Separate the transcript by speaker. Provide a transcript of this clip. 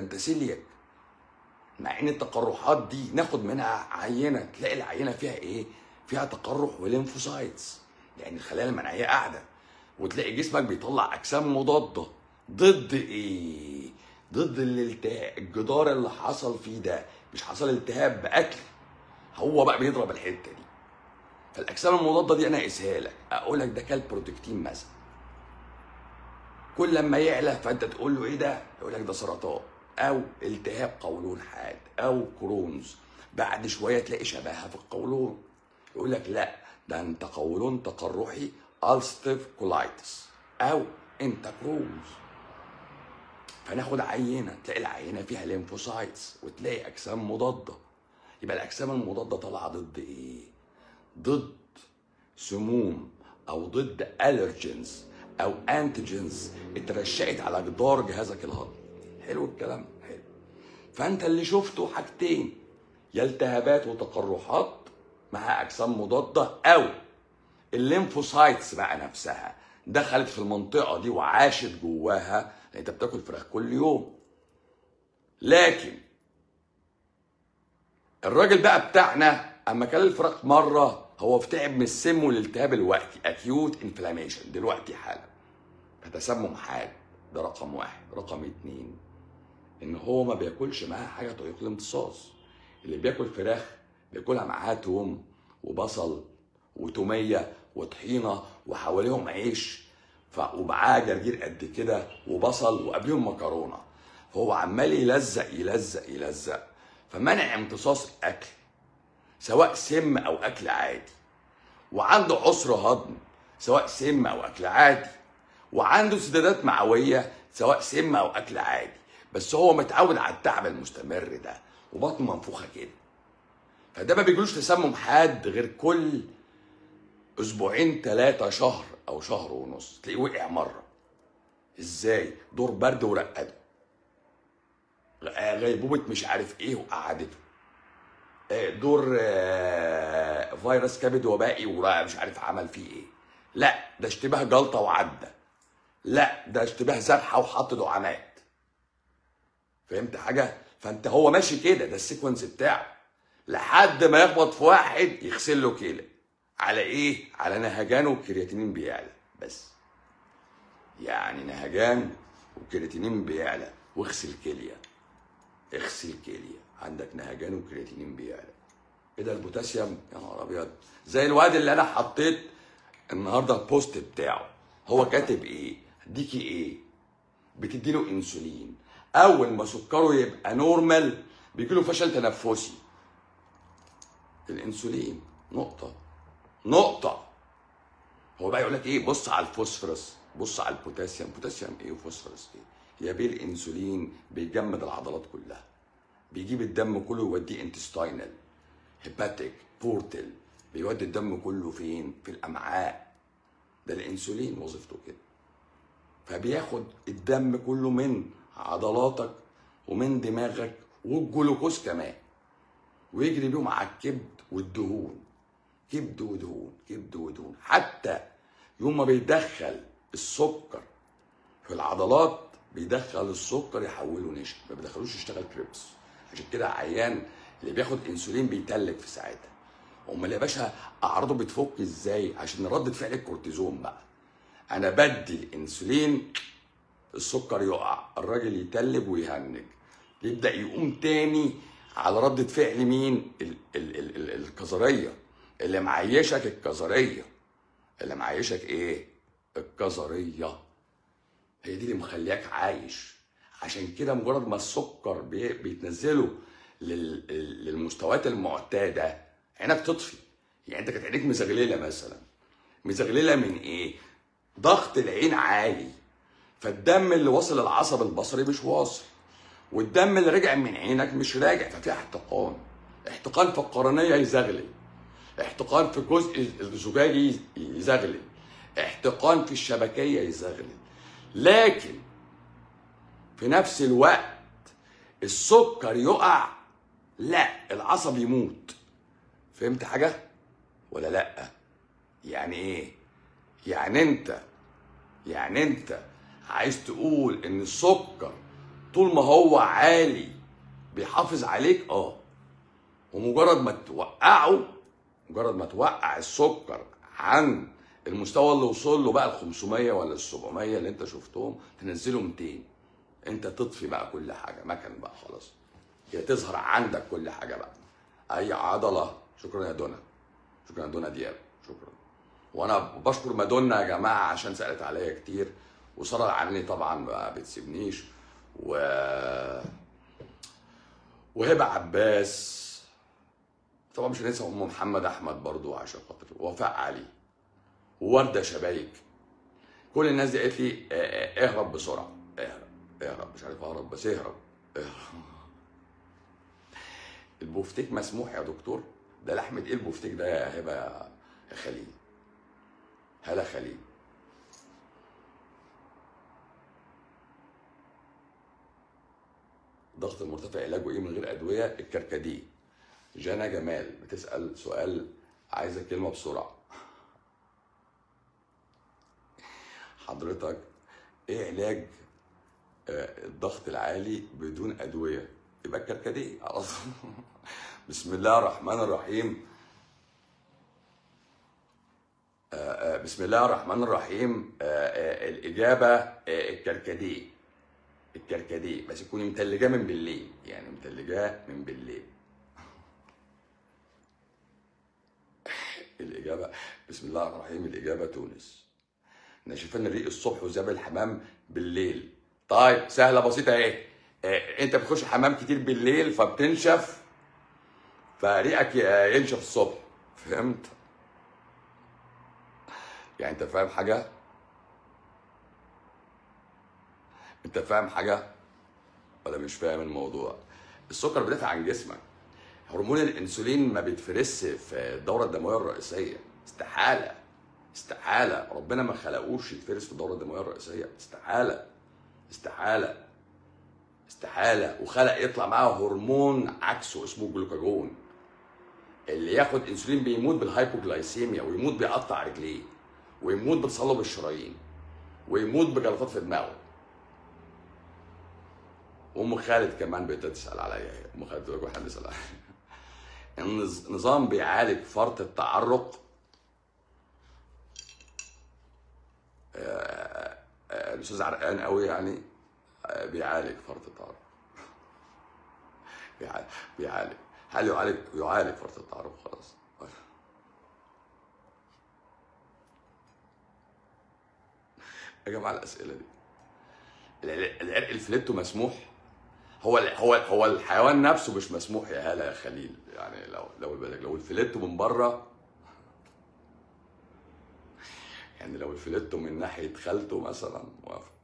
Speaker 1: انت سيلياك مع ان التقرحات دي ناخد منها عينه تلاقي العينه فيها ايه؟ فيها تقرح وليمفوسايتس يعني الخلايا المناعيه قاعده وتلاقي جسمك بيطلع اجسام مضاده ضد ايه؟ ضد الالتهاب الجدار اللي حصل فيه ده مش حصل التهاب باكل هو بقى بيضرب الحته دي فالاجسام المضاده دي انا اقيسها لك اقول لك ده كال بروتكتين مثلا كل لما يعلى فانت تقول له ايه ده؟ يقول لك ده سرطان او التهاب قولون حاد او كرونز بعد شويه تلاقي شبهها في القولون يقول لك لا ده انت قولون تقرحي الستيف كولايتس او انت كرونز فناخد عينه تلاقي العينه فيها ليمفوسايتس وتلاقي اجسام مضاده يبقى الاجسام المضاده طالعه ضد ايه؟ ضد سموم او ضد الرجنز او انتيجنز اترشقت على جدار جهازك الهضمي حلو الكلام حلو فانت اللي شفته حاجتين يا التهابات وتقرحات مع اجسام مضاده او الليمفوسايتس بقى نفسها دخلت في المنطقه دي وعاشت جواها لان انت بتاكل فراخ كل يوم لكن الراجل بقى بتاعنا اما كان الفراخ مره هو في تعب من السم والالتهاب الوقتي اكيوت انفلاميشن دلوقتي حالا فتسمم حاد ده رقم واحد رقم اتنين ان هو ما بياكلش معاها حاجه طريق الامتصاص اللي بياكل فراخ بياكلها معاها توم وبصل وتوميه وطحينه وحواليهم عيش ف... ومعاها جرجير قد كده وبصل وقبليهم مكرونه هو عمال يلزق يلزق يلزق فمنع امتصاص الاكل سواء سم او اكل عادي وعنده عسر هضم سواء سم او اكل عادي وعنده سدادات معويه سواء سم او اكل عادي بس هو متعود على التعب المستمر ده وبطنه منفوخه كده فده ما بيجيلوش تسمم حاد غير كل اسبوعين ثلاثه شهر او شهر ونص تلاقيه وقع مره ازاي دور برد ورقده غيبوبه مش عارف ايه وقعدته آه، دور آه، فيروس كبد وبائي ومش عارف عمل فيه ايه لا ده اشتباه جلطه وعدى لا ده اشتباه ذبحه وحط دعامات فهمت حاجه فانت هو ماشي كده ده السيكونس بتاعه لحد ما يخبط في واحد يغسل له كلى على ايه على نهجان والكرياتينين بيعلى بس يعني نهجان والكرياتينين بيعلى واغسل كليه اغسل كليه عندك نهجان وكرياتينين بيعلى ايه ده البوتاسيوم يا نهار ابيض زي الواد اللي انا حطيت النهارده البوست بتاعه هو كاتب ايه اديكي ايه بتديله انسولين اول ما سكره يبقى نورمال بيجيله فشل تنفسي الانسولين نقطه نقطه هو بقى يقول لك ايه بص على الفوسفورس بص على البوتاسيوم بوتاسيوم ايه وفوسفورس ايه يا بيه الانسولين بيجمد العضلات كلها بيجيب الدم كله يوديه انتستاينال هيباتيك بورتال بيودي الدم كله فين في الامعاء ده الانسولين وظيفته كده فبياخد الدم كله من عضلاتك ومن دماغك والجلوكوز كمان ويجري بيهم على الكبد والدهون كبد ودهون كبد ودهون حتى يوم ما بيدخل السكر في العضلات بيدخل السكر يحوله نشا ما بيدخلوش يشتغل كريبس عشان كده عيان اللي بياخد انسولين بيتلج في ساعتها امال يا باشا اعراضه بتفك ازاي عشان ردة فعل الكورتيزون بقى انا بدي الانسولين السكر يقع الراجل يتلج ويهنج يبدا يقوم تاني على ردة فعل مين ال- ال- ال- ال- الكظريه اللي معيشك الكظريه اللي معيشك ايه الكظريه هي دي اللي مخلياك عايش عشان كده مجرد ما السكر بي- بيتنزله لل- للمستويات المعتاده عينك تطفي يعني انت كانت عينيك مزغلله مثلا مزغلله من ايه ضغط العين عالي فالدم اللي وصل للعصب البصري مش واصل والدم اللي رجع من عينك مش راجع ففي احتقان احتقان في القرنيه يزغلل احتقان في الجزء الزجاجي يزغلل احتقان في الشبكيه يزغلل لكن في نفس الوقت السكر يقع لا العصب يموت فهمت حاجه ولا لا يعني ايه يعني انت يعني انت عايز تقول ان السكر طول ما هو عالي بيحافظ عليك اه ومجرد ما توقعه مجرد ما توقع السكر عن المستوى اللي وصل له بقى ال 500 ولا ال 700 اللي انت شفتهم تنزله 200 انت تطفي بقى كل حاجه مكن بقى خلاص هي تظهر عندك كل حاجه بقى اي عضله شكرا يا دنا شكرا يا دنا دياب شكرا وانا بشكر مادونا يا جماعه عشان سالت عليا كتير وساره عني طبعا ما بتسيبنيش و وهبه عباس طبعا مش هننسى ام محمد احمد برضو عشان خاطر وفاء علي وورده شبايك كل الناس دي قالت لي آه، آه، اهرب بسرعه اهرب اهرب مش عارف اهرب بس اهرب اهرب البوفتيك مسموح يا دكتور ده لحمة ايه البوفتيك ده يا هبه يا يا خليل هلا خليل ضغط المرتفع علاجه ايه من غير ادويه الكركديه جانا جمال بتسال سؤال عايزه كلمه بسرعه حضرتك ايه علاج آه، الضغط العالي بدون ادويه يبقى الكركديه على طول. بسم الله الرحمن الرحيم آه، آه، بسم الله الرحمن الرحيم آه، آه، الاجابه آه، الكركديه الكركديه بس تكوني متلجاه من بالليل يعني متلجاه من بالليل الاجابه بسم الله الرحمن الرحيم الاجابه تونس ناشفان الريق الصبح وذئاب الحمام بالليل طيب سهله بسيطه اهي آه، انت بتخش حمام كتير بالليل فبتنشف فريقك ي- ينشف الصبح فهمت يعني انت فاهم حاجه انت فاهم حاجه ولا مش فاهم الموضوع السكر بيدافع عن جسمك هرمون الانسولين ما بيتفرزش في الدوره الدمويه الرئيسيه استحاله استحاله ربنا ما خلقوش يتفرز في الدوره الدمويه الرئيسيه استحاله استحاله استحاله وخلق يطلع معاه هرمون عكسه اسمه جلوكاجون اللي ياخد انسولين بيموت بالهايبوجلايسيميا ويموت بيقطع رجليه ويموت بتصلب الشرايين ويموت بجلطات في دماغه ام خالد كمان بتسال عليا هي. ام خالد بتقول لك واحد بيسال عليا النظ- نظام بيعالج فرط التعرق آه، آه، الاستاذ عرقان قوي يعني آه، بيعالج فرط التعرق بيعالج بيعالج هل يعالج يعالج فرط التعرق خلاص يا جماعه الاسئله دي العرق العرق الفليتو مسموح هو هو هو الحيوان نفسه مش مسموح يا هلا يا خليل يعني لو لو بالك لو الفليتو من بره يعني لو الفليتو من ناحيه خالته مثلا موافق